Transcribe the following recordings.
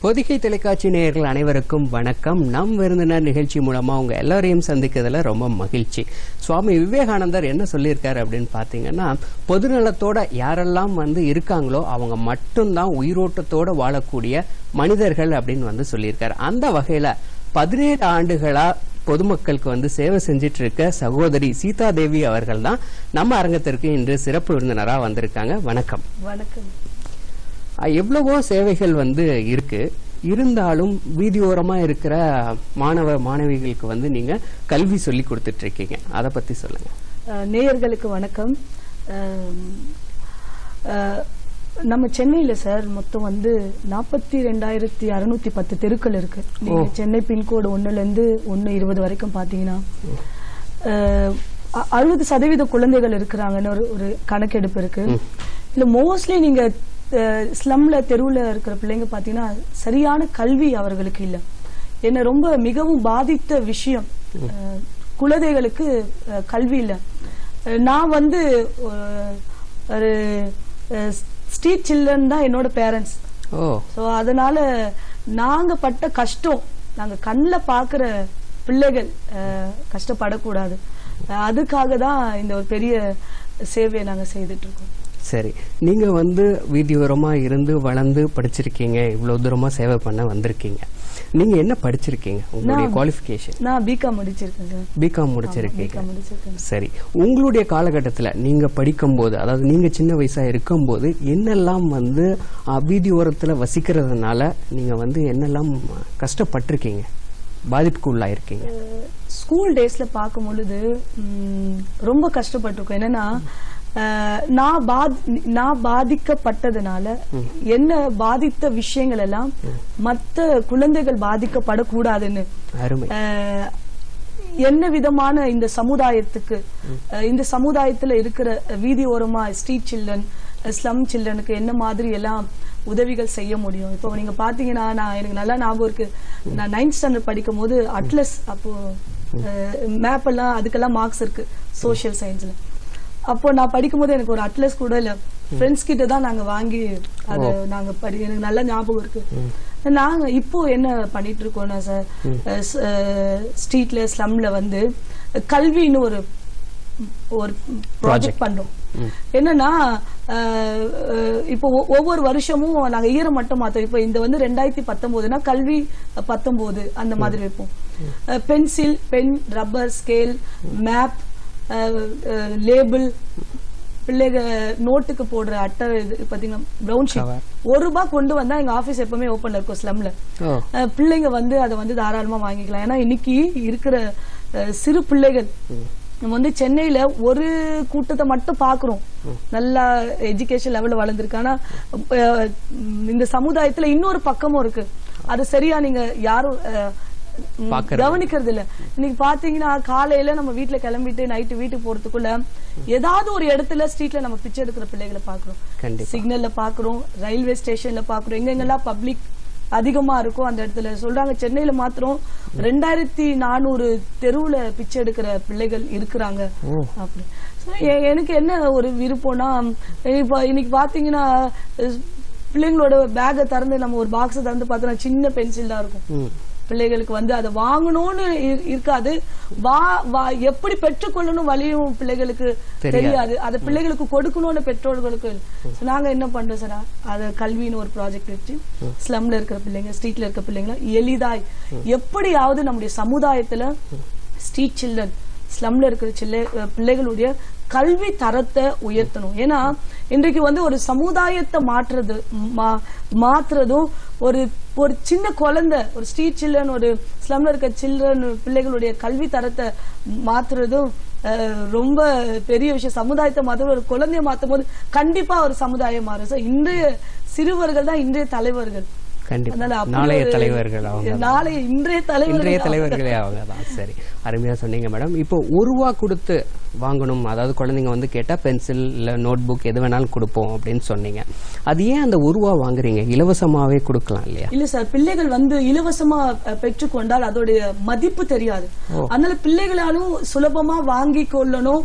பொதிகை தொலைக்காட்சி நேயர்கள் அனைவருக்கும் வணக்கம் நம் விருந்தினர் நிகழ்ச்சி மூலமா உங்க எல்லாரையும் சந்திக்கிறதுல ரொம்ப மகிழ்ச்சி சுவாமி விவேகானந்தர் என்ன சொல்லியிருக்காரு அப்படின்னு பாத்தீங்கன்னா பொதுநலத்தோட யாரெல்லாம் வந்து இருக்காங்களோ அவங்க மட்டும்தான் உயிரோட்டத்தோட வாழக்கூடிய மனிதர்கள் அப்படின்னு வந்து சொல்லியிருக்காரு அந்த வகையில பதினேழு ஆண்டுகளா பொதுமக்களுக்கு வந்து சேவை செஞ்சிட்டு இருக்க சகோதரி சீதா தேவி அவர்கள் தான் நம்ம அரங்கத்திற்கு இன்று சிறப்பு விருந்தினரா வந்திருக்காங்க வணக்கம் வணக்கம் அஹ் எவ்வளவோ சேவைகள் வந்து இருக்கு இருந்தாலும் வீதியோரமா இருக்கிற மாணவ மாணவிகளுக்கு வந்து நீங்க கல்வி சொல்லி கொடுத்துட்டு இருக்கீங்க அதை பத்தி சொல்லுங்க அஹ், நேயர்களுக்கு வணக்கம் அஹ், அஹ், நம்ம சென்னையில சார் மொத்தம் வந்து நாற்பத்தி ரெண்டாயிரத்தி அறுநூத்தி பத்து தெருக்கள் இருக்கு நீங்க சென்னை பின்கோடு ஒண்ணுல இருந்து ஒன்னு இருபது வரைக்கும் பாத்தீங்கன்னா அஹ், அ- அறுபது சதவீத குழந்தைகள் இருக்கிறாங்கன்னு ஒரு ஒரு கணக்கெடுப்பு இருக்கு இல்ல மோஸ்ட்லி நீங்க ஸ்லம்ல தெருவுல இருக்கிற பிள்ளைங்க பாத்தீங்கன்னா சரியான கல்வி அவர்களுக்கு இல்ல என்ன ரொம்ப மிகவும் பாதித்த விஷயம் அஹ், குழந்தைகளுக்கு அஹ், கல்வி இல்ல அஹ், நான் வந்து அஹ், ஒரு ஸ்ட்ரீட் சில்ட்ரன் தான் என்னோட பேரண்ட்ஸ் ஓ ஸோ அதனால நாங்க பட்ட கஷ்டம் நாங்க கண்ணில் பார்க்குற பிள்ளைகள் அஹ், கஷ்டப்படக்கூடாது அஹ், அதுக்காக தான் இந்த ஒரு பெரிய சேவையை நாங்க செய்துட்டு இருக்கோம் சரி நீங்க வந்து வீதியோரமா இருந்து வளர்ந்து படிச்சிருக்கீங்க இவ்வளவு தூரமா சேவை பண்ண வந்திருக்கீங்க நீங்க என்ன படிச்சிருக்கீங்க உங்களுடைய குவாலிஃபிகேஷன் நான் பிகாம் முடிச்சிருக்கேன் சார் பிகாம் முடிச்சிருக்கீங்க பிகாம் முடிச்சிருக்கேன் சரி உங்களுடைய காலகட்டத்தில் நீங்க படிக்கும்போது அதாவது நீங்க சின்ன வயசா இருக்கும்போது என்னெல்லாம் வந்து அஹ், வீதி ஓரத்துல வசிக்கிறதுனால நீங்க வந்து என்னெல்லாம் கஷ்டப்பட்டிருக்கீங்க பாதிப்புக்கு உள்ளாயிருக்கீங்க ஸ்கூல் டேஸ்ல பார்க்கும் பொழுது ம், ரொம்ப கஷ்டப்பட்டிருக்கோம் என்னன்னா அஹ், நான் பாதி நான் பாதிக்கப்பட்டதுனால என்ன பாதித்த விஷயங்கள் எல்லாம் மத்த குழந்தைகள் பாதிக்கப்படக்கூடாதுன்னு அருமை அஹ், என்ன விதமான இந்த சமுதாயத்துக்கு அஹ், இந்த சமுதாயத்துல இருக்கிற வீதி ஓரமா ஸ்ட்ரீட் சில்ட்ரன் ஸ்லம் சில்ட்ரனுக்கு என்ன மாதிரி எல்லாம் உதவிகள் செய்ய முடியும் இப்போ நீங்க பாத்தீங்கன்னா நான் எனக்கு நல்லா ஞாபகம் இருக்கு நான் நைன்த் ஸ்டாண்டர்ட் படிக்கும் போது அட்லஸ் அப்போ மேப் எல்லாம் அதுக்கெல்லாம் மார்க்ஸ் இருக்கு சோஷியல் சயின்ஸ்ல அப்போ நான் படிக்கும்போது எனக்கு ஒரு அட்லஸ் கூட இல்ல ஃப்ரெண்ட்ஸ் கிட்ட தான் நாங்க வாங்கி அது நாங்க படி எனக்கு நல்ல ஞாபகம் இருக்கு நாங்க இப்போ என்ன பண்ணிட்டு இருக்கோம்னா சார் ஸ்ட்ரீட்ல ஸ்லம்ல வந்து கல்வின்னு ஒரு ஒரு ப்ராஜெக்ட் பண்றோம் என்னன்னா அஹ், அஹ், இப்போ ஒ- ஒவ்வொரு வருஷமும் நாங்க ஈரம் மட்டும் மாத்தோம் இப்போ இந்த வந்து ரெண்டாயிரத்தி பத்தொன்பதுனா கல்வி பத்தொன்பது அந்த மாதிரி வைப்போம் pencil pen rubber scale map label பிள்ளைங்க நோட்டுக்கு போடுற அட்டை இது பாத்தீங்கன்னா ப்ரௌன் ஷீட் ஒரு ரூபாய் கொண்டு வந்தா எங்க ஆபீஸ் எப்பவுமே ஓப்பன்ல இருக்கும் ஸ்லம்ல ஓ அஹ் பிள்ளைங்க வந்து அதை வந்து தாராளமா வாங்கிக்கலாம் ஏன்னா இன்னைக்கு இருக்கிற அஹ், சிறு பிள்ளைகள் நம்ம வந்து சென்னையில ஒரு கூட்டத்தை மட்டும் பாக்குறோம் நல்லா எஜுகேஷன் லெவல்ல வளர்ந்துருக்கு ஆனா அஹ், உம், இந்த சமுதாயத்துல இன்னொரு பக்கமும் இருக்கு அது சரியா நீங்க யாரும் அஹ், உம், பார்க்கறது கவனிக்கிறது இல்ல இன்னைக்கு பாத்தீங்கன்னா காலையில நம்ம வீட்டுல கிளம்பிட்டு நைட்டு வீட்டுக்கு போறதுக்குள்ள ஏதாவது ஒரு இடத்துல ஸ்ட்ரீட்ல நம்ம பிச்சை எடுக்கிற பிள்ளைகளை பாக்குறோம் கண்டிப்பா சிக்னல்ல பாக்குறோம் ரயில்வே ஸ்டேஷன்ல பாக்குறோம் எங்கெங்கெல்லாம் பப்ளிக் அதிகமா இருக்கும் அந்த இடத்துல சொல்றாங்க சென்னையில மாத்திரம் ரெண்டாயிரத்தி நானூறு தெருவுல பிச்சை எடுக்கிற பிள்ளைகள் இருக்கிறாங்க ஓ அப்படி So, எ- எனக்கு என்ன ஒரு விருப்பம்னா இப்ப இன்னைக்கு பாத்தீங்கன்னா அஹ், பிள்ளைங்களோட பேக்கை திறந்து நம்ம ஒரு பாக்ஸ் திறந்து பார்த்தோம்னா சின்ன பென்சில் தான் இருக்கும் ம் பிள்ளைகளுக்கு வந்து அதை வாங்கணும்னு இரு- இருக்காது வா வா எப்படி பெற்றுக்கொள்ளணும் வழியும் பிள்ளைகளுக்கு தெரியாது அதை பிள்ளைகளுக்கு கொடுக்கணும்னு பெற்றோர்களுக்கு So, நாங்க என்ன பண்றோம் சார் அத கல்வின்னு ஒரு ப்ராஜெக்ட் வச்சு ஸ்லம்ல இருக்கிற பிள்ளைங்க ஸ்ட்ரீட்ல இருக்க பிள்ளைங்க எளிதாய் எப்படியாவது நம்முடைய சமுதாயத்துல ஸ்ட்ரீட் சில்ட்ரன் ஸ்லம்ல இருக்கிற சில்ல பிள்ளைகளுடைய கல்வி தரத்தை உயர்த்தணும் ஏன்னா இன்றைக்கு வந்து ஒரு சமுதாயத்தை மாற்றுறது மா- மாத்துறதும் ஒரு ஒரு சின்ன குழந்தை ஒரு ஸ்ட்ரீட் சில்ட்ரன் ஒரு ஸ்லம்ல இருக்க சில்ட்ரன் பிள்ளைகளுடைய கல்வி தரத்தை மாத்துறதும் அஹ், ரொம்ப பெரிய விஷயம் சமுதாயத்தை மாத்துறது ஒரு குழந்தைய மாத்தும் போது கண்டிப்பா ஒரு சமுதாயம் மாறும் So, இன்றைய சிறுவர்கள் தான் இன்றைய தலைவர்கள் கண்டிப்பா அதனால அப்படி நாளைய ஒரு- தலைவர்கள் அவங்க நாளைய இன்றைய தலைவர்கள் இன்றைய தலைவர்களே அவங்க தான் சரி அருமையா சொன்னீங்க மேடம் இப்போ ஒரு ரூபா கொடுத்து வாங்கணும் அதாவது குழந்தைங்க வந்து கேட்டா பென்சில் இல்ல நோட் புக் எது வேணாலும் கொடுப்போம் அப்படின்னு சொன்னீங்க அது ஏன் அந்த ஒரு ரூபா வாங்குறீங்க இலவசமாவே கொடுக்கலாம் இல்லையா இல்ல சார் பிள்ளைகள் வந்து இலவசமா அஹ், பெற்றுக்கொண்டால் அதோடைய மதிப்பு தெரியாது அதனால பிள்ளைகளாலும் சுலபமா வாங்கி கொள்ளணும்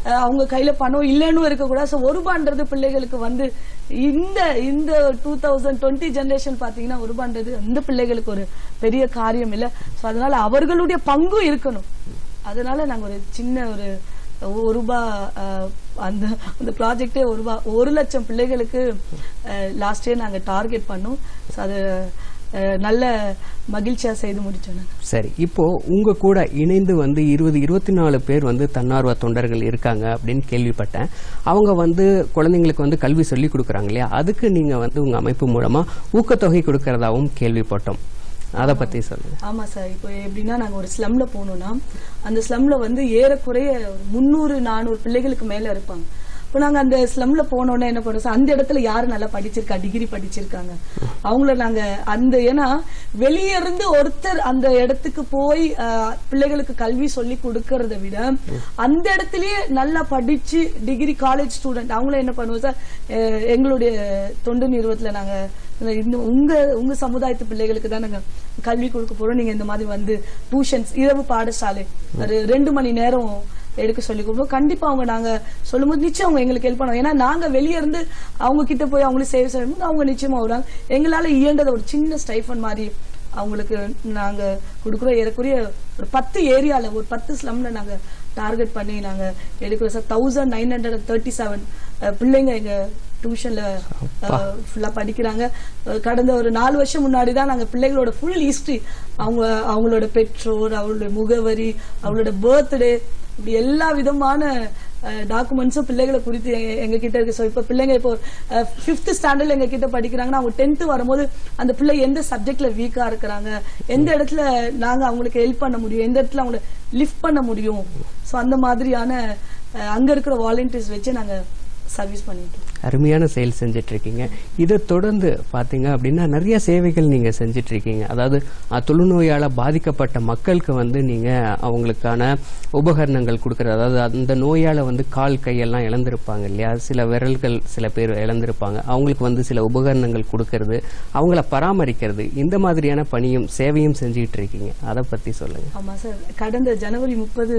அஹ், அவங்க கையில பணம் இல்லைன்னு இருக்கக்கூடாது ஸோ ஒரு ரூபான்றது பிள்ளைகளுக்கு வந்து இந்த இந்த டூ தௌசண்ட் டுவெண்ட்டி ஜென்ரேஷன் பாத்தீங்கன்னா ஒரு ரூபான்றது இந்த பிள்ளைகளுக்கு ஒரு பெரிய காரியம் இல்லை ஸோ அதனால அவர்களுடைய பங்கும் இருக்கணும் அதனால நாங்க ஒரு சின்ன ஒரு ஒரு ரூபாய் அஹ், அந்த அந்த ப்ராஜெக்டே ஒரு ரூபாய் ஒரு லட்சம் பிள்ளைகளுக்கு லாஸ்ட் இயர் நாங்க டார்கெட் பண்ணோம் ஸோ அது அஹ், நல்ல மகிழ்ச்சியா செய்து முடிச்சோம் நாங்க சரி இப்போ உங்க கூட இணைந்து வந்து இருபது இருபத்தி நாலு பேர் வந்து தன்னார்வ தொண்டர்கள் இருக்காங்க அப்படின்னு கேள்விப்பட்டேன் அவங்க வந்து குழந்தைங்களுக்கு வந்து கல்வி சொல்லி கொடுக்குறாங்க இல்லையா அதுக்கு நீங்க வந்து உங்க அமைப்பு மூலமா ஊக்கத்தொகை கொடுக்கறதாவும் கேள்விப்பட்டோம் அதை பத்தி சொல்லுங்க ஆமா சார் இப்போ எப்படின்னா நாங்க ஒரு ஸ்லம்ல போனோம்னா அந்த ஸ்லம்ல வந்து ஏறக்குறைய ஒரு முந்நூறு நானூறு பிள்ளைகளுக்கு மேல இருப்பாங்க இப்போ நாங்க அந்த ஸ்லம்ல போனோம்னா என்ன பண்ணுவோம் சார் அந்த இடத்துல யாரு நல்லா படிச்சிருக்கா டிகிரி படிச்சிருக்காங்க அவங்கள நாங்க அந்த ஏன்னா வெளியே இருந்து ஒருத்தர் அந்த இடத்துக்கு போய் ஆஹ், பிள்ளைகளுக்கு கல்வி சொல்லி கொடுக்கறத விட அந்த இடத்துலயே நல்லா படிச்சு டிகிரி காலேஜ் ஸ்டூடெண்ட் அவங்கள என்ன பண்ணுவோம் சார் அஹ், எங்களுடைய தொண்டு நிறுவனத்துல நாங்க இந்த உங்க உங்க சமுதாயத்து பிள்ளைகளுக்கு தான் நாங்க கல்வி கொடுக்க போறோம் நீங்க இந்த மாதிரி வந்து டியூஷன்ஸ் இரவு பாடசாலை ஒரு ரெண்டு மணி நேரம் எடுக்க சொல்லி கொடுப்போம் கண்டிப்பா அவங்க நாங்க சொல்லும்போது நிச்சயம் அவங்க எங்களுக்கு ஹெல்ப் பண்ணுவாங்க ஏன்னா நாங்க வெளியே இருந்து அவங்க கிட்ட போய் அவங்களுக்கு சேவை செய்யும்போது அவங்க நிச்சயமா வருவாங்க எங்களால இயன்றத ஒரு சின்ன ஸ்டைஃபன் மாதிரி அவங்களுக்கு நாங்க கொடுக்குறோம் ஏறக்குறைய ஒரு பத்து ஏரியால ஒரு பத்து ஸ்லம்ல நாங்க டார்கெட் பண்ணி நாங்க எடுக்கிறோம் sir thousand nine hundred thirty seven பிள்ளைங்க எங்க டியூஷன்ல ஃபுல்லா படிக்கிறாங்க அஹ் கடந்த ஒரு நாலு வருஷம் முன்னாடி தான் நாங்க பிள்ளைகளோட ஃபுல் ஹிஸ்டரி அவங்க அவங்களோட பெற்றோர் அவங்களுடைய முகவரி அவங்களோட பர்த்டே இப்படி எல்லா விதமான டாக்குமெண்ட்ஸும் பிள்ளைகளை குறித்து எங்க- எங்க கிட்ட இருக்கு ஸோ இப்போ பிள்ளைங்க இப்போ ஃபிஃப்த் ஸ்டாண்டர்ட்ல எங்க கிட்ட படிக்கிறாங்கன்னா அவங்க டென்த் வரும்போது அந்த பிள்ளை எந்த சப்ஜெக்ட்ல வீக்கா இருக்கிறாங்க எந்த இடத்துல நாங்க அவங்களுக்கு ஹெல்ப் பண்ண முடியும் எந்த இடத்துல அவங்களை லிஃப்ட் பண்ண முடியும் ஸோ அந்த மாதிரியான அஹ், அங்க இருக்கிற வாலண்டியர்ஸ் வச்சு நாங்க சர்வீஸ் பண்ணிட்டு இருக்கோம். அருமையான செயல் செஞ்சுட்டு இருக்கீங்க இதை தொடர்ந்து பாத்தீங்க அப்படின்னா நிறைய சேவைகள் நீங்க செஞ்சுட்டு இருக்கீங்க அதாவது அஹ், தொழுநோயால பாதிக்கப்பட்ட மக்களுக்கு வந்து நீங்க அவங்களுக்கான உபகரணங்கள் கொடுக்கறது அதாவது அந்த நோயால வந்து கால் கையெல்லாம் இழந்திருப்பாங்க இல்லையா சில விரல்கள் சில பேர் இழந்திருப்பாங்க அவங்களுக்கு வந்து சில உபகரணங்கள் கொடுக்கறது அவங்கள பராமரிக்கிறது இந்த மாதிரியான பணியும் சேவையும் செஞ்சுட்டு இருக்கீங்க அதை பத்தி சொல்லுங்க ஆமா சார் கடந்த ஜனவரி முப்பது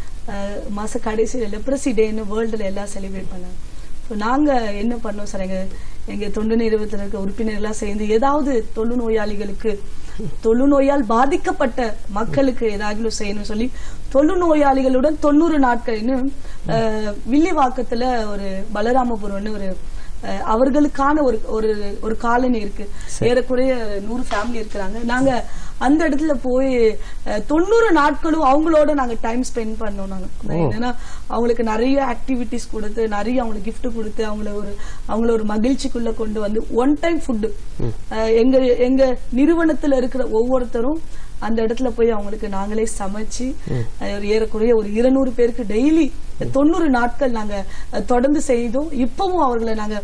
மாச கடைசியில லெப்ரசி டேன்னு வேர்ல்டுல எல்லாம் செலிப்ரேட் பண்ணாங்க ஸோ நாங்க என்ன பண்ணோம் சார் எங்க எங்க தொண்டு நிறுவனத்தில் இருக்க உறுப்பினர்கள்லாம் சேர்ந்து ஏதாவது தொழு நோயாளிகளுக்கு தொழுநோயால் பாதிக்கப்பட்ட மக்களுக்கு ஏதாவது செய்யணும் சொல்லி தொழுநோயாளிகளுடன் தொண்ணூறு நாட்கள்னு அஹ், வில்லிவாக்கத்துல ஒரு பலராமபுரம்னு ஒரு அஹ், அவர்களுக்கான ஒரு ஒரு ஒரு காலனி இருக்கு ஏறக்குறைய நூறு ஃபேமிலி இருக்கிறாங்க நாங்க அந்த இடத்துல போய் அஹ், தொண்ணூறு நாட்களும் அவங்களோட நாங்க டைம் ஸ்பெண்ட் பண்ணோம் நாங்க என்னன்னா அவங்களுக்கு நிறைய ஆக்டிவிட்டிஸ் கொடுத்து நிறைய அவங்களுக்கு gift கொடுத்து அவங்கள ஒரு அவங்கள ஒரு மகிழ்ச்சிக்குள்ள கொண்டு வந்து ஒன் டைம் ஃபுட்டு எங்க எங்க நிறுவனத்துல இருக்கிற ஒவ்வொருத்தரும் அந்த இடத்துல போய் அவங்களுக்கு நாங்களே சமைச்சு அஹ், ஒரு ஏறக்குறைய ஒரு இருநூறு பேருக்கு டெய்லி தொண்ணூறு நாட்கள் நாங்க அஹ், தொடர்ந்து செய்தோம் இப்பவும் அவர்களை நாங்க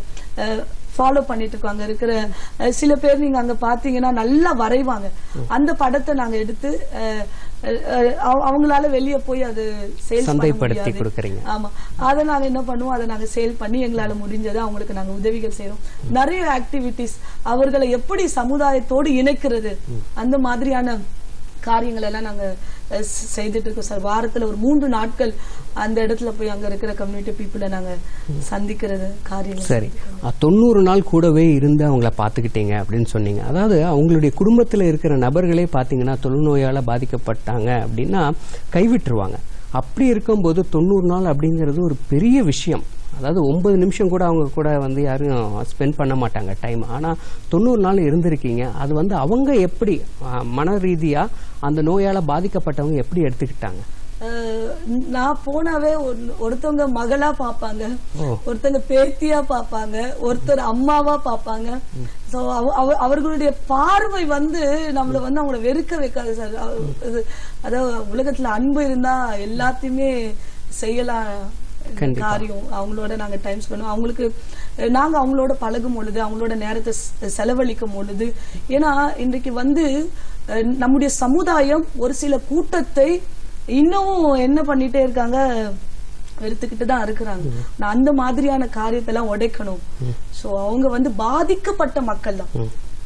ஃபாலோ பண்ணிட்டு இருக்கோம் அங்க இருக்கிற அஹ், சில பேர் நீங்க அங்க பாத்தீங்கன்னா நல்லா வரைவாங்க அந்த படத்தை நாங்க எடுத்து அஹ், அஹ், அவ- அவங்களால வெளிய போய் அது சேல் சந்தைப்படுத்தி கொடுக்கறீங்க ஆமா அத நாங்க என்ன பண்ணுவோம் அதை நாங்க சேல் பண்ணி எங்களால முடிஞ்சதை அவங்களுக்கு நாங்க உதவிகள் செய்றோம் நிறைய ஆக்டிவிட்டிஸ் அவர்களை எப்படி சமுதாயத்தோடு இணைக்கிறது அந்த மாதிரியான காரியங்கள் எல்லாம் நாங்க அஹ், செ- செய்துட்டு இருக்கோம் சார் வாரத்துல ஒரு மூன்று நாட்கள் அந்த இடத்துல போய் அங்க இருக்கிற கம்யூனிட்டி பீப்புளை நாங்க சந்திக்கிறது காரியங்கள் சரி அஹ், தொண்ணூறு நாள் கூடவே இருந்து அவங்கள பார்த்துக்கிட்டீங்க அப்படின்னு சொன்னீங்க அதாவது அவங்களுடைய குடும்பத்தில் இருக்கிற நபர்களே பார்த்தீங்கன்னா தொழுநோயால் பாதிக்கப்பட்டாங்க அப்படின்னா கைவிட்டுருவாங்க அப்படி இருக்கும்போது தொண்ணூறு நாள் அப்படிங்கிறது ஒரு பெரிய விஷயம் அதாவது ஒன்பது நிமிஷம் கூட அவங்க கூட வந்து யாரும் ஸ்பெண்ட் பண்ண மாட்டாங்க டைம் ஆனால் தொண்ணூறு நாள் இருந்திருக்கீங்க அது வந்து அவங்க எப்படி அஹ், மன ரீதியாக அந்த நோயால் பாதிக்கப்பட்டவங்க எப்படி எடுத்துக்கிட்டாங்க அஹ் நான் போனாவே ஒரு- ஒருத்தவங்க மகளா பாப்பாங்க ஒருத்தங்க பேத்தியா பாப்பாங்க ஒருத்தர் அம்மாவா பாப்பாங்க சோ அவர்களுடைய பார்வை வந்து நம்மள வந்து அவங்கள வெறுக்க வைக்காது சார் அவ- இது- அதாவது உலகத்துல அன்பு இருந்தா எல்லாத்தையுமே செய்யலாம் காரியம் அவங்களோட நாங்க டைம் ஸ்பெண்ட் அவங்களுக்கு அஹ், நாங்க அவங்களோட பழகும் பொழுது அவங்களோட நேரத்தை செ- செலவழிக்கும் பொழுது ஏன்னா இன்றைக்கு வந்து அஹ், நம்முடைய சமுதாயம் ஒரு சில கூட்டத்தை இன்னமும் என்ன பண்ணிட்டே இருக்காங்க வெறுத்துக்கிட்டு தான் இருக்கிறாங்க நான் அந்த மாதிரியான காரியத்தை எல்லாம் உடைக்கணும் சோ அவங்க வந்து பாதிக்கப்பட்ட மக்கள் தான்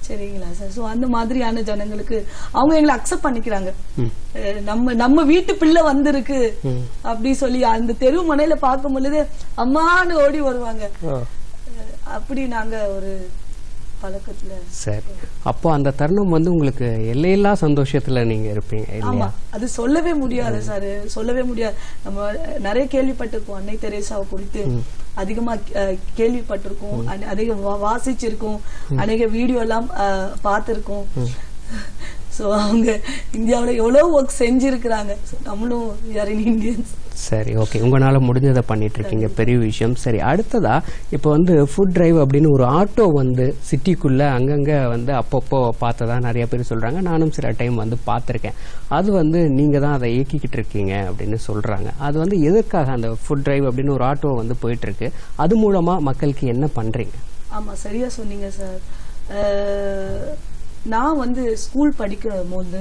சரிங்களா சார் சோ அந்த மாதிரியான ஜனங்களுக்கு அவங்க எங்களை அக்செப்ட் பண்ணிக்கிறாங்க அஹ் நம்ம நம்ம வீட்டு பிள்ளை வந்திருக்கு அப்படி சொல்லி அந்த தெரு மனையில பார்க்கும் பொழுது அம்மான்னு ஓடி வருவாங்க ஓ அஹ் அப்படி நாங்க ஒரு பழக்கத்துல சரி அப்போ அந்த தருணம் வந்து உங்களுக்கு எல்லையில்லா சந்தோஷத்துல நீங்க இருப்பீங்க ஆமா இல்லையா அது சொல்லவே முடியாது சார் சொல்லவே முடியாது நம்ம நிறைய கேள்விப்பட்டிருக்கோம் அன்னை தெரேசாவை குறித்து அதிகமா அஹ், கேள்விப்பட்டிருக்கோம் அநே- அதிக வா- வாசிச்சிருக்கோம் அநேக வீடியோ எல்லாம் அஹ், பார்த்திருக்கோம் சோ அவங்க இந்தியாவுல எவ்வளவு ஒர்க் செஞ்சிருக்கிறாங்க So, நம்மளும் இந்தியன்ஸ் சரி ஓகே உங்களால முடிஞ்சதை பண்ணிட்டு இருக்கீங்க பெரிய விஷயம் சரி அடுத்ததா இப்போ வந்து ஃபுட் டிரைவ் அப்படின்னு ஒரு ஆட்டோ வந்து சிட்டிக்குள்ள அங்கங்க வந்து அப்பப்போ பார்த்ததா நிறைய பேர் சொல்றாங்க நானும் சில டைம் வந்து பார்த்துருக்கேன் அது வந்து நீங்க தான் அதை இயக்கிக்கிட்டு இருக்கீங்க அப்படின்னு சொல்றாங்க அது வந்து எதற்காக அந்த ஃபுட் டிரைவ் அப்படின்னு ஒரு ஆட்டோ வந்து போயிட்டு இருக்கு அது மூலமா மக்களுக்கு என்ன பண்றீங்க ஆமா சரியா சொன்னீங்க சார் அஹ், நான் வந்து ஸ்கூல் படிக்கிற போது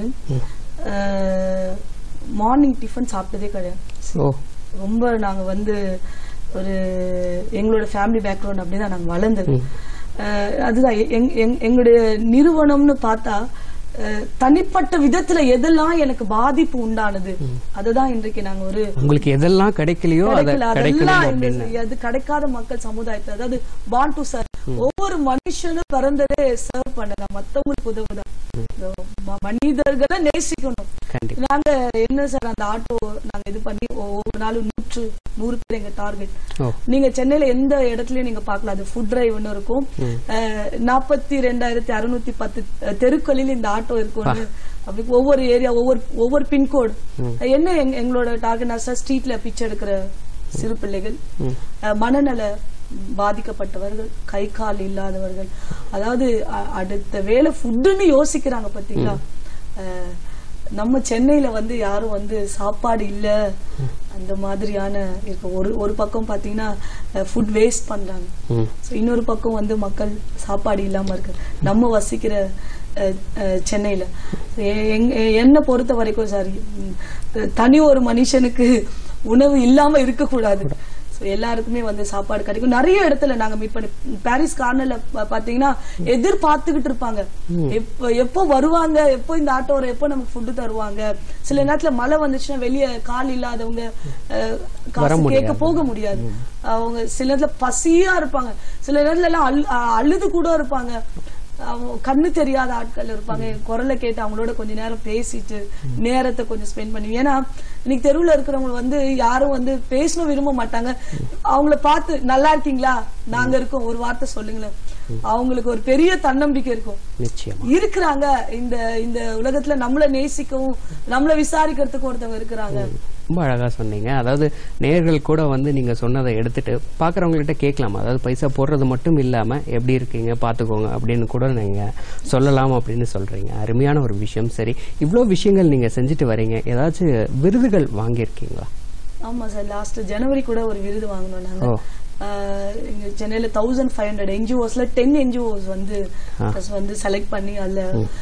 மார்னிங் டிஃபன் சாப்பிட்டதே கிடையாது ஓ ரொம்ப நாங்க வந்து ஒரு எங்களோட ஃபேமிலி பேக்ரவுண்ட் அப்படிதான் நாங்க வளர்ந்தது அஹ் அதுதான் எங்- எங்- எங்களுடைய நிறுவனம்னு பார்த்தா அஹ் தனிப்பட்ட விதத்துல எதெல்லாம் எனக்கு பாதிப்பு உண்டானது அதுதான் இன்றைக்கு நாங்க ஒரு உங்களுக்கு எதெல்லாம் கிடைக்கலையோ அதை கிடைக்கல கிடைக்கணும் அதெல்லாம் அப்படின்னு இந்த- அது கிடைக்காத மக்கள் சமுதாயத்தை அதாவது பான் டு சர்வ் ஒவ்வொரு மனுஷனும் பிறந்ததே சர்வ் பண்ண மத்தவங்களுக்கு உதவுதான் இந்த ம- மனிதர்களை நேசிக்கணும் கண்டிப்பா நாங்க என்ன சார் அந்த ஆட்டோ நாங்க இது பண்ணி ஒவ்வொரு நாளும் நூற்று நூறு பேர் எங்க டார்கெட் ஓ நீங்க சென்னையில எந்த இடத்துலயும் நீங்க பார்க்கலாம் அது ஃபுட் டிரைவ்னு இருக்கும் நாற்பத்தி ரெண்டாயிரத்தி அறுநூத்தி பத்து அஹ், தெருக்களில் இந்த ஆட்டோ இருக்கும்னு அப்படி ஒவ்வொரு ஏரியா ஒவ்வொரு ஒவ்வொரு பின்கோடு என்ன எங்க- எங்களோட டார்கெட் சார் ஸ்ட்ரீட்ல பிச்சை எடுக்கிற சிறு பிள்ளைகள் அஹ், மனநல பாதிக்கப்பட்டவர்கள் கை கால் இல்லாதவர்கள் அதாவது அ- அடுத்த வேலை ஃபுட்டுன்னு யோசிக்கிறாங்க பாத்தீங்களா அஹ், நம்ம சென்னையில வந்து யாரும் வந்து சாப்பாடு இல்ல அந்த மாதிரியான இருக்கு ஒரு ஒரு பக்கம் பாத்தீங்கன்னா ஃபுட் வேஸ்ட் பண்றாங்க ம் So, இன்னொரு பக்கம் வந்து மக்கள் சாப்பாடு இல்லாம இருக்கு நம்ம வசிக்கிற அஹ், அஹ், சென்னையில எ- எங்க- என்னை பொறுத்த வரைக்கும் சார் ம், தனி ஒரு மனுஷனுக்கு உணவு இல்லாம இருக்க கூடாது So, எல்லாருக்குமே வந்து சாப்பாடு கிடைக்கும் நிறைய இடத்துல நாங்க மீட் பண்ணி பாரிஸ் கார்னர்ல பா- பாத்தீங்கன்னா எதிர்பார்த்துக்கிட்டு இருப்பாங்க எப்போ எப்போ வருவாங்க எப்போ இந்த ஆட்டோ வரும் எப்போ நமக்கு ஃபுட்டு தருவாங்க சில நேரத்துல மழை வந்துச்சுன்னா வெளியே கால் இல்லாதவங்க அஹ், காசு கேட்க போக முடியாது அவங்க சில நேரத்துல பசியா இருப்பாங்க சில நேரத்துல எல்லாம் அழு- அ- அழுது கூட இருப்பாங்க அவங்க கண்ணு தெரியாத ஆட்கள் இருப்பாங்க என் குரலை கேட்டு அவங்களோட கொஞ்ச நேரம் பேசிட்டு நேரத்தை கொஞ்சம் ஸ்பெண்ட் பண்ணி ஏன்னா இன்னைக்கு தெருவுல இருக்கிறவங்க வந்து யாரும் வந்து பேசணும் விரும்ப மாட்டாங்க அவங்கள பார்த்து நல்லா இருக்கீங்களா நாங்க இருக்கோம் ஒரு வார்த்தை சொல்லுங்களேன் அவங்களுக்கு ஒரு பெரிய தன்னம்பிக்கை இருக்கும் நிச்சயமா இருக்கிறாங்க இந்த இந்த உலகத்துல நம்மள நேசிக்கவும் நம்மள விசாரிக்கிறதுக்கும் ஒருத்தவங்க இருக்கிறாங்க ரொம்ப அழகா சொன்னீங்க அதாவது நேர்கள் கூட வந்து நீங்க சொன்னதை எடுத்துட்டு பாக்குறவங்ககிட்ட கேட்கலாம் அதாவது பைசா போடுறது மட்டும் இல்லாம எப்படி இருக்கீங்க பாத்துக்கோங்க அப்படின்னு கூட நீங்க சொல்லலாம் அப்படின்னு சொல்றீங்க அருமையான ஒரு விஷயம் சரி இவ்வளோ விஷயங்கள் நீங்க செஞ்சுட்டு வரீங்க ஏதாச்சும் விருதுகள் வாங்கியிருக்கீங்களா ஆமா சார் லாஸ்ட் ஜனவரி கூட ஒரு விருது வாங்கினோம் நாங்க ஓ. ஆஹ் இங்க சென்னையில தௌசண்ட் ஃபைவ் ஹண்ட்ரட் என்ஜிஓஸ்ல டென் என்ஜிஓஸ் வந்து first வந்து செலக்ட் பண்ணி அதுல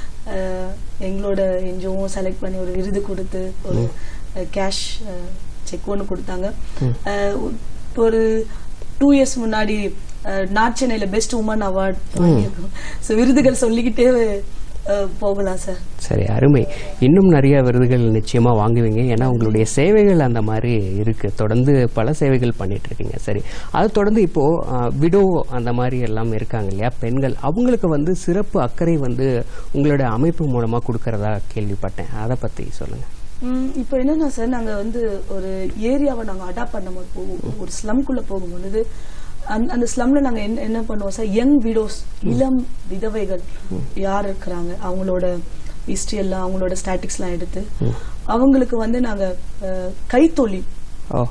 ஆஹ் எங்களோட என்ஜிஓவும் செலக்ட் பண்ணி ஒரு விருது கொடுத்து ஒரு கேஷ் செக் ஒன்று கொடுத்தாங்க ஆஹ் ஒரு டூ இயர்ஸ் முன்னாடி ஆஹ் நார்த் சென்னையில பெஸ்ட் உமன் அவார்ட் வாங்கியிருக்கோம் ஸோ விருதுகள் சொல்லிக்கிட்டே ஆஹ் போகலாம் சார் சரி அருமை இன்னும் நிறைய விருதுகள் நிச்சயமா வாங்குவீங்க ஏன்னா உங்களுடைய சேவைகள் அந்த மாதிரி இருக்கு தொடர்ந்து பல சேவைகள் பண்ணிட்டு இருக்கீங்க சரி அது தொடர்ந்து இப்போ விடோ அந்த மாதிரி எல்லாம் இருக்காங்க இல்லையா பெண்கள் அவங்களுக்கு வந்து சிறப்பு அக்கறை வந்து உங்களோட அமைப்பு மூலமா கொடுக்கறதா கேள்விப்பட்டேன் அதை பத்தி சொல்லுங்க ம், இப்போ என்னன்னா சார் நாங்க வந்து ஒரு ஏரியாவை நாங்க அடாப்ட் பண்ண போது போ- ஒரு ஸ்லம்குள்ள போகும்பொழுது அந்த அந்த ஸ்லம்ல நாங்க என்ன என்ன பண்ணுவோம் சார் யங் விடோஸ் இளம் விதவைகள் யார் இருக்கிறாங்க அவங்களோட ஹிஸ்டரி எல்லாம் அவங்களோட ஸ்டாட்டிக்ஸ் எல்லாம் எடுத்து அவங்களுக்கு வந்து நாங்க அஹ், கைத்தொழில் ஓ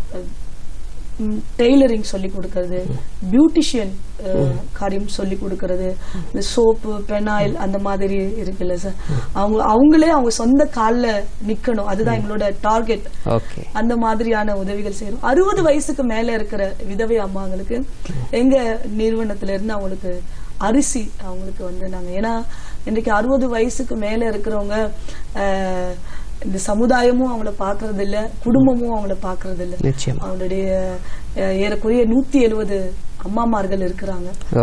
டெய்லரிங் சொல்லி கொடுக்கறது பியூட்டிஷியன் காரியம் சொல்லி கொடுக்கறது இந்த சோப்பு பெனாயில் அந்த மாதிரி இருக்குல்ல சார் அவங்க அவங்களே அவங்க சொந்த கால்ல நிக்கணும் அதுதான் எங்களோட டார்கெட் ஓகே அந்த மாதிரியான உதவிகள் செய்யறோம் அறுபது வயசுக்கு மேல இருக்கிற விதவை அம்மாங்களுக்கு எங்க நிறுவனத்துல இருந்து அவங்களுக்கு அரிசி அவங்களுக்கு வந்து நாங்க ஏன்னா இன்றைக்கு அறுபது வயசுக்கு மேல இருக்கிறவங்க அஹ், இந்த சமுதாயமும் அவங்கள பாக்குறது இல்ல குடும்பமும் அவங்கள பாக்குறது இல்ல நிச்சயமா அவங்களுடைய அஹ், ஏறக்குறைய நூத்தி எழுபது அம்மாமார்கள் இருக்கிறாங்க ஓ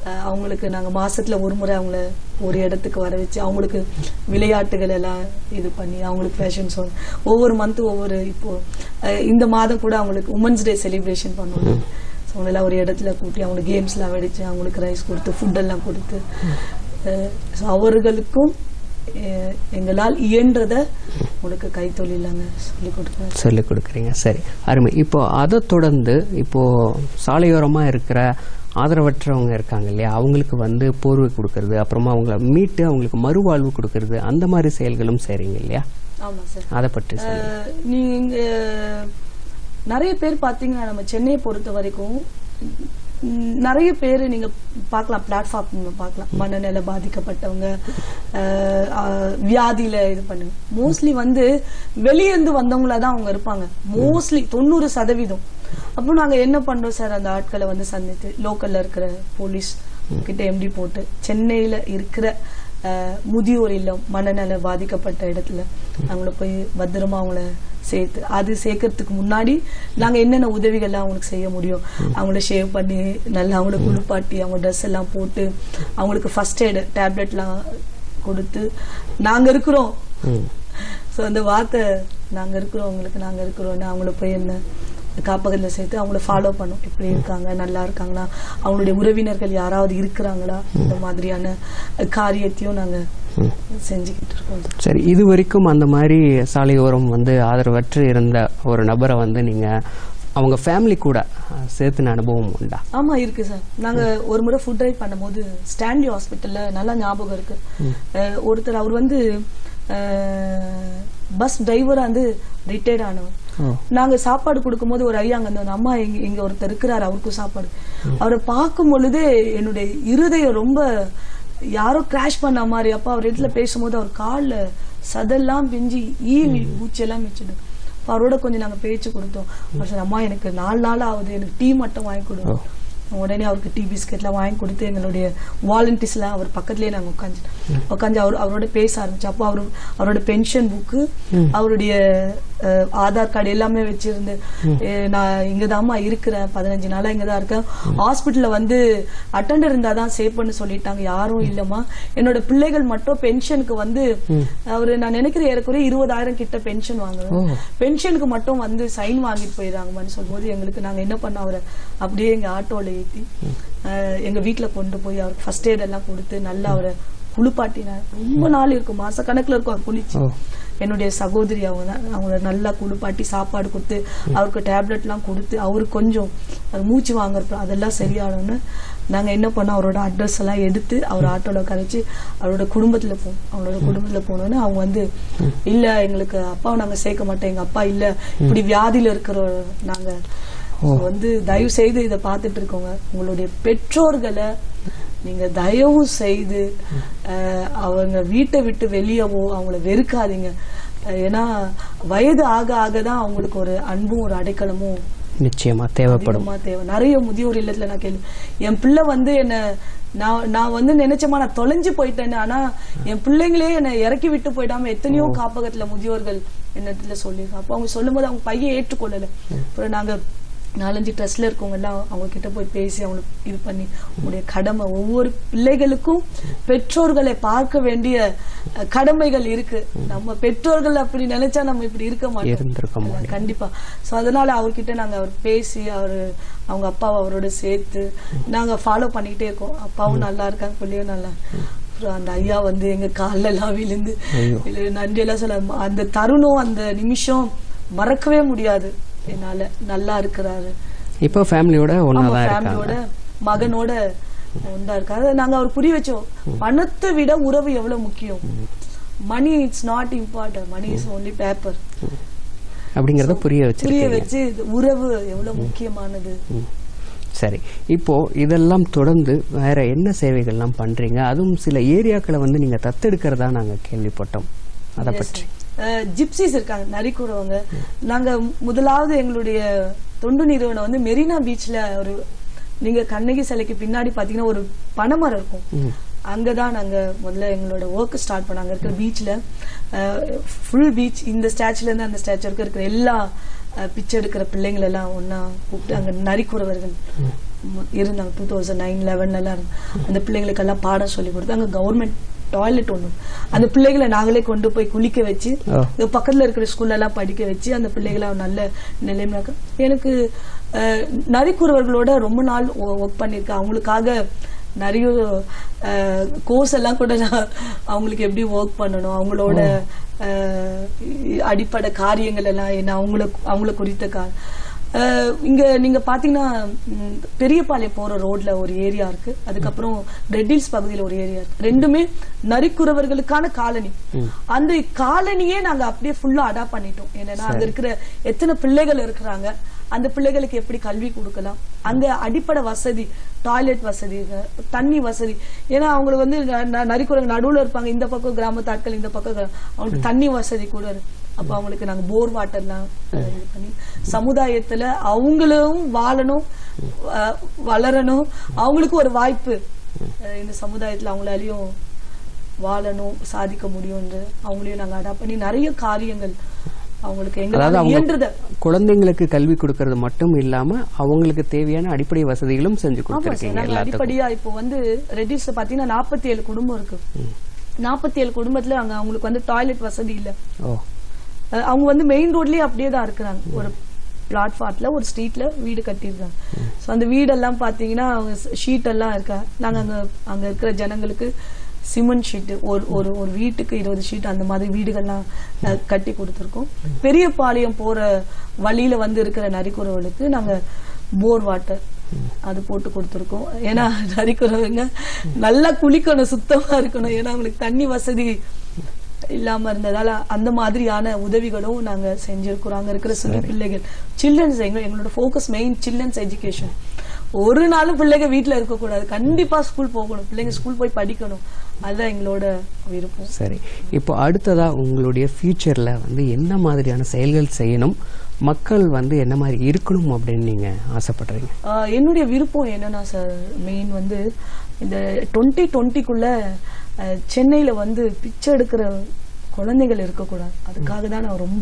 அஹ், அவங்களுக்கு நாங்க மாசத்துல ஒரு முறை அவங்கள ஒரு இடத்துக்கு வர வச்சு அவங்களுக்கு விளையாட்டுகள் எல்லாம் இது பண்ணி அவங்களுக்கு ஃபேஷன் ஷோ ஒவ்வொரு மந்த் ஒவ்வொரு இப்போ அஹ், இந்த மாதம் கூட அவங்களுக்கு உமன்ஸ் டே செலிப்ரேஷன் பண்ணுவோம் ஸோ அவங்களெல்லாம் ஒரு இடத்துல கூட்டி அவங்களுக்கு கேம்ஸ்லாம் வெடிச்சு அவங்களுக்கு ரைஸ் கொடுத்து ஃபுட் எல்லாம் கொடுத்து ஸோ அவர்களுக்கும் அஹ், எங்களால் இயன்றத உங்களுக்கு கைத்தொழிலாங்க சொல்லி கொடுக்குறேன் சொல்லி கொடுக்குறீங்க சரி அருமை இப்போ அதை தொடர்ந்து இப்போ சாலையோரமா இருக்கிற ஆதரவற்றவங்க இருக்காங்க இல்லையா அவங்களுக்கு வந்து போர்வை கொடுக்கறது அப்புறமா அவங்கள மீட்டு அவங்களுக்கு மறுவாழ்வு கொடுக்கறது அந்த மாதிரி செயல்களும் செய்றீங்க இல்லையா ஆமா சார் அதை பற்றி சொல்லுங்க அஹ், நீங்க நிறைய பேர் பாத்தீங்கன்னா நம்ம சென்னையை பொறுத்த வரைக்கும் ம், நிறைய பேர் நீங்க பார்க்கலாம் பிளாட்ஃபார்ம் பார்க்கலாம் மனநிலை பாதிக்கப்பட்டவங்க அஹ், அஹ், வியாதியில இது பண்ணுங்க மோஸ்ட்லி வந்து வெளியே இருந்து வந்தவங்களா தான் அவங்க இருப்பாங்க மோஸ்ட்லி தொண்ணூறு சதவீதம் அப்போ நாங்க என்ன பண்றோம் சார் அந்த ஆட்களை வந்து சந்தித்து லோக்கல்ல இருக்கிற போலீஸ் கிட்ட எம்டி போட்டு சென்னையில இருக்கிற அஹ், முதியோர் இல்லம் மனநல பாதிக்கப்பட்ட இடத்துல அவங்கள போய் பத்திரமா அவங்கள சேர்த்து அது சேர்க்கறதுக்கு முன்னாடி நாங்க என்னென்ன உதவிகள்லாம் அவங்களுக்கு செய்ய முடியும் அவங்கள ஷேவ் பண்ணி நல்லா அவங்கள குளிப்பாட்டி அவங்க ட்ரெஸ் எல்லாம் போட்டு அவங்களுக்கு ஃபர்ஸ்ட் எய்டு டேப்லெட்லாம் கொடுத்து நாங்க இருக்கிறோம் ம். ஸோ அந்த வார்த்தை நாங்க இருக்கிறோம் உங்களுக்கு நாங்க இருக்கிறோம்னு அவங்கள போய் என்ன காப்பகத்தில் சேர்த்து அவங்கள ஃபாலோ பண்ணும் எப்படி இருக்காங்க நல்லா இருக்காங்களா அவங்களுடைய உறவினர்கள் யாராவது இருக்கிறாங்களா இந்த மாதிரியான காரியத்தையும் நாங்க செஞ்சுக்கிட்டு இருக்கோம் சரி இது வரைக்கும் அந்த மாதிரி சாலையோரம் வந்து ஆதரவற்று இருந்த ஒரு நபரை வந்து நீங்க அவங்க ஃபேமிலி கூட அஹ், சேர்த்துன அனுபவம் உண்டா ஆமா இருக்கு சார் நாங்க ஒரு முறை ஃபுட் ரைட் பண்ணும்போது ஸ்டான்லி ஹாஸ்பிட்டல்ல நல்லா ஞாபகம் இருக்கு அஹ், ஒருத்தர் அவர் வந்து பஸ் டிரைவரா வந்து ரிட்டையர்ட் ஆனவர் ஓ நாங்க சாப்பாடு கொடுக்கும்போது ஒரு ஐயா அங்க வந்து அம்மா இங்க இங்க ஒருத்தர் இருக்கிறாரு அவருக்கும் சாப்பாடு அவரை பார்க்கும் பொழுதே என்னுடைய இருதயம் ரொம்ப யாரோ கிராஷ் பண்ண மாதிரி அப்ப அவர் இடத்துல பேசும்போது அவர் கால்ல சதெல்லாம் பிஞ்சு ஈ பூச்செல்லாம் மிச்சிடு அப்ப அவரோட கொஞ்சம் நாங்க பேச்சு கொடுத்தோம் அவர் சொன்னார், அம்மா எனக்கு நாலு நாள் ஆகுது எனக்கு டீ மட்டும் வாங்கி கொடு உடனே அவருக்கு டீ பிஸ்கெட்லாம் வாங்கி கொடுத்து எங்களுடைய வாலண்டியர்ஸ்லாம் அவர் பக்கத்துலயே நாங்க உட்காந்து உட்காந்து அவர் அவரோட பேச ஆரம்பிச்சு அப்போ அவரு அவரோட பென்ஷன் புக்கு அவருடைய அஹ், ஆதார் கார்டு எல்லாமே வச்சிருந்து அஹ், நான் இங்கதாம்மா இருக்கிறேன் பதினஞ்சு நாளா இங்கதான் இருக்கேன் ஹாஸ்பிட்டல்ல வந்து அட்டண்டர் இருந்தாதான் சேவ் பண்ண சொல்லிட்டாங்க யாரும் இல்லம்மா என்னோட பிள்ளைகள் மட்டும் பென்ஷனுக்கு வந்து அவரு நான் நினைக்கிறேன் ஏறக்குறைய இருபதாயிரம் கிட்ட பென்ஷன் வாங்குறேன் பென்ஷனுக்கு மட்டும் வந்து சைன் வாங்கிட்டு போயிடறாங்கன்னு சொல்லும்போது எங்களுக்கு நாங்க என்ன பண்ண அவரை அப்படியே எங்க ஆட்டோல ஏத்தி அஹ், எங்க வீட்ல கொண்டு போய் அவருக்கு ஃபர்ஸ்ட் எய்ட் எல்லாம் கொடுத்து நல்லா அவரை குளிப்பாட்டினார் ரொம்ப நாள் இருக்கும் மாச கணக்குல இருக்கும் அவர் குளிச்சு ஓ என்னுடைய சகோதரி அவங்க தான் அவங்கள நல்லா குளிப்பாட்டி சாப்பாடு கொடுத்து அவருக்கு டேப்லெட்லாம் கொடுத்து அவருக்கு கொஞ்சம் அது மூச்சு வாங்குறப்ப அதெல்லாம் சரியானோன்னு நாங்க என்ன பண்ணோம் அவரோட அட்ரஸ் எல்லாம் எடுத்து அவர் ஆட்டோல கரைச்சு அவரோட குடும்பத்துல போனோம் அவங்களோட குடும்பத்துல போனோன்னு அவங்க வந்து இல்ல எங்களுக்கு அப்பாவை நாங்க சேர்க்க மாட்டோம் எங்க அப்பா இல்ல இப்படி வியாதியில இருக்கிற நாங்க வந்து தயவு செய்து இதை பார்த்துட்டு இருக்கோங்க உங்களுடைய பெற்றோர்களை நீங்க தயவு செய்து அஹ், அவங்க வீட்டை விட்டு வெளியவோ அவங்கள வெறுக்காதீங்க அஹ், ஏன்னா வயது ஆக ஆக தான் அவங்களுக்கு ஒரு அன்பும் ஒரு அடைக்கலமும் நிச்சயமா தேவைப்படும் அதிகமா தேவை நிறைய முதியோர் இல்லத்துல நான் கேள்வி என் பிள்ளை வந்து என்ன நான் நான் வந்து நினைச்சமா நான் தொலைஞ்சு போயிட்டேன்னு ஆனா என் பிள்ளைங்களே என்னை இறக்கி விட்டு போயிடாம எத்தனையோ காப்பகத்துல முதியோர்கள் என்னத்துல சொல்லியிருக்காங்க அப்போ அவங்க சொல்லும்போது அவங்க பையன் ஏற்றுக்கொள்ளல அப்புறம் நாங்க நாலஞ்சு ட்ரெஸ்ல இருக்கவங்க எல்லாம் அவங்க கிட்ட போய் பேசி அவங்களுக்கு இது பண்ணி உங்களுடைய கடமை ஒவ்வொரு பிள்ளைகளுக்கும் பெற்றோர்களை பார்க்க வேண்டிய அஹ், கடமைகள் இருக்கு நம்ம பெற்றோர்கள் அப்படி நினைச்சா நம்ம இப்படி இருக்க மாட்டோம் இருந்திருக்க இல்ல, கண்டிப்பா சோ அதனால அவர்கிட்ட நாங்க அவர் பேசி அவரு அவங்க அப்பாவை அவரோட சேர்த்து நாங்க ஃபாலோ பண்ணிக்கிட்டே இருக்கோம் அப்பாவும் நல்லா இருக்காங்க பிள்ளையும் நல்லா அப்புறம் அந்த ஐயா வந்து எங்க கால்ல எல்லாம் விழுந்து இல்ல, நன்றி எல்லாம் சொல்ல அந்த தருணம் அந்த நிமிஷம் மறக்கவே முடியாது என்னால நல்லா இருக்கிறாரு இப்போ ஃபேமிலியோட ஒன்னா ஆமா தான் ஃபேமிலியோட இருக்காங்க மகனோட ஒன்றா இருக்காரு நாங்க அவர் புரிய வச்சோம் பணத்தை விட உறவு எவ்வளவு முக்கியம் money it's not important money is only paper அப்படிங்கறத புரிய புரிய வச்சிருக்கீங்க வச்சு இது உறவு எவ்வளவு முக்கியமானது ம். சரி இப்போ இதெல்லாம் தொடர்ந்து வேற என்ன சேவைகள்லாம் பண்றீங்க அதுவும் சில ஏரியாக்களை வந்து நீங்க தத்தெடுக்கிறதா நாங்க கேள்விப்பட்டோம் அதை பற்றி ஜிப்சிஸ் இருக்காங்க நரிக்குறவங்க நாங்க முதலாவது எங்களுடைய தொண்டு நிறுவனம் வந்து மெரினா பீச்ல ஒரு நீங்க கண்ணகி சிலைக்கு பின்னாடி பாத்தீங்கன்னா ஒரு பனைமரம் இருக்கும் அங்கதான் நாங்க முதல்ல எங்களோட ஒர்க் ஸ்டார்ட் பண்ணோம் அங்க இருக்கிற பீச்ல ஃபுல் பீச் இந்த ஸ்டாச்சுல இருந்து அந்த ஸ்டாச்சு வரைக்கும் இருக்கிற எல்லா அஹ், பிச்சை எடுக்கிற பிள்ளைங்களை எல்லாம் ஒண்ணா கூப்பிட்டு அங்க நரிக்குறவர்கள் ம், இருந்தாங்க டூ தௌசண்ட் நைன் லெவன்ல எல்லாம் இருந்தாங்க. அந்த பிள்ளைங்களுக்கெல்லாம் பாடம் சொல்லி கொடுத்து அங்க கவர்மெண்ட் டாய்லெட் ஒண்ணு அந்த பிள்ளைகளை நாங்களே கொண்டு போய் குளிக்க வச்சு ஓ. இது பக்கத்துல இருக்கிற ஸ்கூல்ல எல்லாம் படிக்க வச்சு அந்த பிள்ளைகளை நல்ல நிலைமையாக்க எனக்கு அஹ், நரிக்குறவர்களோட ரொம்ப நாள் ஒர்க் பண்ணியிருக்கேன் அவங்களுக்காக நிறைய கோர்ஸ் எல்லாம் கூட நான் அவங்களுக்கு எப்படி ஒர்க் பண்ணணும் அவங்களோட அஹ், அடிப்படை காரியங்கள் எல்லாம் என்ன அவங்கள அவங்கள குறித்த கா அஹ், இங்க நீங்க பாத்தீங்கன்னா ம், பெரியபாளையம் போற ரோட்ல ஒரு ஏரியா இருக்கு அதுக்கப்புறம் ரெட்டில்ஸ் பகுதியில ஒரு ஏரியா இருக்கு ரெண்டுமே நரிக்குறவர்களுக்கான காலனி அந்த காலனியே நாங்க அப்படியே ஃபுல்லா அடாப்ட் பண்ணிட்டோம் என்னன்னா அங்க இருக்கிற எத்தனை பிள்ளைகள் இருக்கிறாங்க அந்த பிள்ளைகளுக்கு எப்படி கல்வி கொடுக்கலாம் அங்க அடிப்படை வசதி டாய்லெட் வசதி தண்ணி வசதி ஏன்னா அவங்களுக்கு வந்து ந- ந- நரிக்குறவங்க நடுவுல இருப்பாங்க இந்த பக்கம் கிராமத்து ஆட்கள் இந்த பக்கம் கிரா- அவங்களுக்கு தண்ணி வசதி கூட இருக்கு அப்ப அவங்களுக்கு நாங்க போர் வாட்டர்லாம் அஹ், இது பண்ணி சமுதாயத்துல அவங்களும் வாழணும் அஹ், வளரணும் அவங்களுக்கு ஒரு வாய்ப்பு அஹ், இந்த சமுதாயத்துல அவங்களாலையும் வாழணும் சாதிக்க முடியும்ன்ற அவங்களையும் நாங்க அடாப்ட் பண்ணி நிறைய காரியங்கள் அவங்களுக்கு அதாவது எங்களால அவங்க இயன்றத குழந்தைங்களுக்கு கல்வி கொடுக்கறது மட்டும் இல்லாம அவங்களுக்கு தேவையான அடிப்படை வசதிகளும் செஞ்சு ஆமா சார் கொடுத்துருக்கீங்க நாங்க எல்லாத்துக்கும் அடிப்படையா இப்போ வந்து ரெட்டிஸ்ல பாத்தீங்கன்னா நாற்பத்தி ஏழு குடும்பம் இருக்கு நாற்பத்தி ஏழு குடும்பத்துல அங்க அவங்களுக்கு வந்து டாய்லெட் வசதி இல்ல ஓ அஹ் அவங்க வந்து மெயின் ரோட்லயே அப்படியே தான் இருக்கிறாங்க ஒரு பிளாட்ஃபார்ட்ல ஒரு ஸ்ட்ரீட்ல வீடு கட்டியிருக்காங்க ஸோ அந்த வீடெல்லாம் பாத்தீங்கன்னா அவங்க ஷீட் எல்லாம் இருக்கா நாங்க அங்க அங்க இருக்கிற ஜனங்களுக்கு சிமெண்ட் ஷீட் ஒரு ஒரு ஒரு வீட்டுக்கு இருபது ஷீட் அந்த மாதிரி வீடுகள்லாம் அஹ், கட்டி கொடுத்துருக்கோம் பெரியபாளையம் போற வழியில வந்து இருக்கிற நரிக்குறவர்களுக்கு நாங்க போர் வாட்டர் அது போட்டு கொடுத்துருக்கோம் ஏன்னா நரிக்குறவங்க நல்லா குளிக்கணும் சுத்தமா இருக்கணும் ஏன்னா அவங்களுக்கு தண்ணி வசதி இல்லாம இருந்ததால அந்த மாதிரியான உதவிகளும் நாங்க செஞ்சிருக்கிறோம் அங்க இருக்கிற சிறு பிள்ளைகள் சில்ட்ரன்ஸ் எங்க எங்களோட ஃபோக்கஸ் மெயின் சில்ட்ரன்ஸ் எஜுகேஷன் ஒரு நாளும் பிள்ளைங்க வீட்ல இருக்க கூடாது கண்டிப்பா ஸ்கூல் போகணும் பிள்ளைங்க ஸ்கூல் போய் படிக்கணும் அதுதான் எங்களோட விருப்பம் சரி இப்போ அடுத்ததா உங்களுடைய ஃபியூச்சர்ல வந்து என்ன மாதிரியான செயல்கள் செய்யணும் மக்கள் வந்து என்ன மாதிரி இருக்கணும் அப்படின்னு நீங்க ஆசைப்படுறீங்க ஆஹ் என்னுடைய விருப்பம் என்னன்னா சார் மெயின் வந்து இந்த டுவெண்ட்டி டுவெண்ட்டிக்குள்ள சென்னையில வந்து பிச்சை எடுக்கிற குழந்தைகள் இருக்கக்கூடாது அதுக்காக தான் நான் ரொம்ப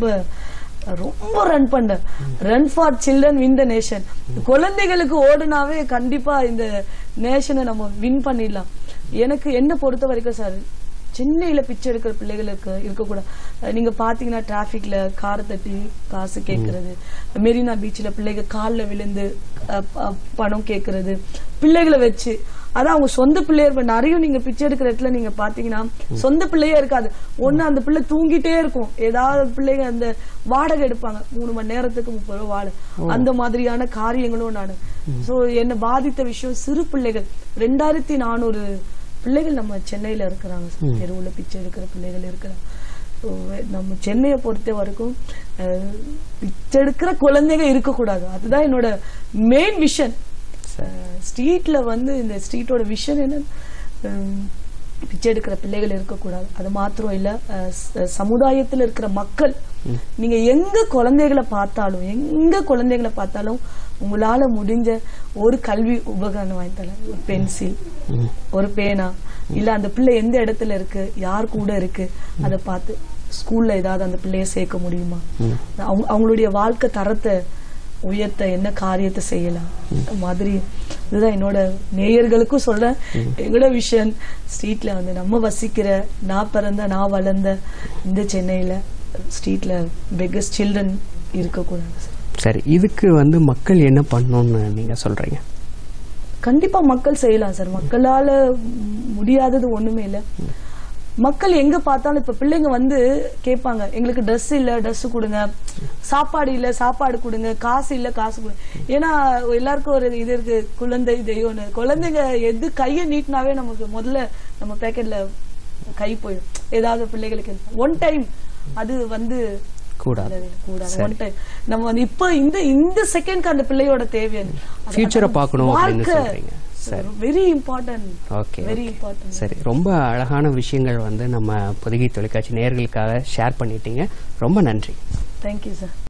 ரொம்ப ரன் பண்ணேன் run for children win the nation குழந்தைகளுக்கு ஓடுனாவே கண்டிப்பா இந்த நேஷனை நம்ம வின் பண்ணிடலாம் எனக்கு என்ன பொறுத்த வரைக்கும் சார் சென்னையில பிச்சை எடுக்கிற பிள்ளைகள் இருக்க இருக்கக்கூடாது அஹ் நீங்க பாத்தீங்கன்னா டிராபிக்ல காரை தட்டி காசு கேட்கறது மெரினா பீச்ல பிள்ளைங்க கால்ல விழுந்து அஹ், ப- பணம் கேட்கறது பிள்ளைகளை வச்சு அதான் அவங்க சொந்த பிள்ளைய இருப்ப நிறைய நீங்க பிச்சை எடுக்கிற இடத்துல நீங்க பாத்தீங்கன்னா சொந்த பிள்ளையே இருக்காது ஒண்ணு அந்த பிள்ளை தூங்கிட்டே இருக்கும் ஏதாவது பிள்ளைங்க அந்த வாடகை எடுப்பாங்க மூணு மணி நேரத்துக்கு முப்பது ரூபா வாடகை அந்த மாதிரியான காரியங்களும் நான் சோ என்ன பாதித்த விஷயம் சிறு பிள்ளைகள் ரெண்டாயிரத்தி நானூறு பிள்ளைகள் நம்ம சென்னையில இருக்கிறாங்க சார். தெருவுல பிச்சை எடுக்கிற பிள்ளைகள் இருக்கிறாங்க So, நம்ம சென்னையை பொறுத்த வரைக்கும் அஹ், பிச்சை எடுக்கிற குழந்தைங்க இருக்கக்கூடாது அதுதான் என்னோட மெயின் விஷன் ஸ்ட்ரீட்ல வந்து இந்த ஸ்ட்ரீட்டோட விஷன் என்ன ஹம், பிச்சை எடுக்கிற பிள்ளைகள் இருக்கக்கூடாது அது மாத்திரம் இல்ல அஹ், ச- சமுதாயத்துல இருக்கிற மக்கள் நீங்க எங்க குழந்தைகளை பார்த்தாலும் எங்க குழந்தைகளை பார்த்தாலும் உங்களால முடிஞ்ச ஒரு கல்வி உபகரணம் வாங்கி தரலாம் ஒரு பென்சில் ஒரு பேனா இல்ல அந்த பிள்ளை எந்த இடத்துல இருக்கு யார் கூட இருக்கு அதை பார்த்து ஸ்கூல்ல ஏதாவது அந்த பிள்ளைய சேர்க்க முடியுமா அவங்க அவங்களுடைய வாழ்க்கை தரத்தை உயர்த்த என்ன காரியத்தை செய்யலாம் இந்த மாதிரி இதுதான் என்னோட நேயர்களுக்கும் சொல்றேன் எங்களோட விஷன் ஸ்ட்ரீட்ல வந்து நம்ம வசிக்கிற நான் பிறந்த நான் வளர்ந்த இந்த சென்னையில ஸ்ட்ரீட்ல பெகஸ்ட் சில்ட்ரன் இருக்கக்கூடாது சார் சரி இதுக்கு வந்து மக்கள் என்ன பண்ணணும்னு நீங்க சொல்றீங்க கண்டிப்பா மக்கள் செய்யலாம் சார் மக்களால ம், முடியாதது ஒண்ணுமே இல்ல மக்கள் எங்க பார்த்தாலும் இப்ப பிள்ளைங்க வந்து கேட்பாங்க எங்களுக்கு Dress இல்ல Dress கொடுங்க சாப்பாடு இல்ல சாப்பாடு கொடுங்க காசு இல்ல காசு கொடுங்க ஏன்னா எல்லாருக்கும் ஒரு இது இருக்கு குழந்தை தெய்வம்னு குழந்தைங்க எது கையை நீட்டினாவே நமக்கு முதல்ல நம்ம பேக்கெட்ல கை போயிடும் ஏதாவது பிள்ளைகளுக்கு ஒன் டைம் அது வந்து கூடாது இல்லவே கூடாது ஒன் டைம் நம்ம வந்து இப்ப இந்த இந்த செகண்ட்க்கு அந்த பிள்ளையோட தேவை ஃபியூச்சரை பார்க்கணும் அப்படின்னு சொல்றீங்க சரி very important okay very important சரி ரொம்ப அழகான விஷயங்கள் வந்து நம்ம பொதிகை தொலைக்காட்சி நேயர்களுக்காக ஷேர் பண்ணிட்டீங்க ரொம்ப நன்றி தேங்க்யூ சார்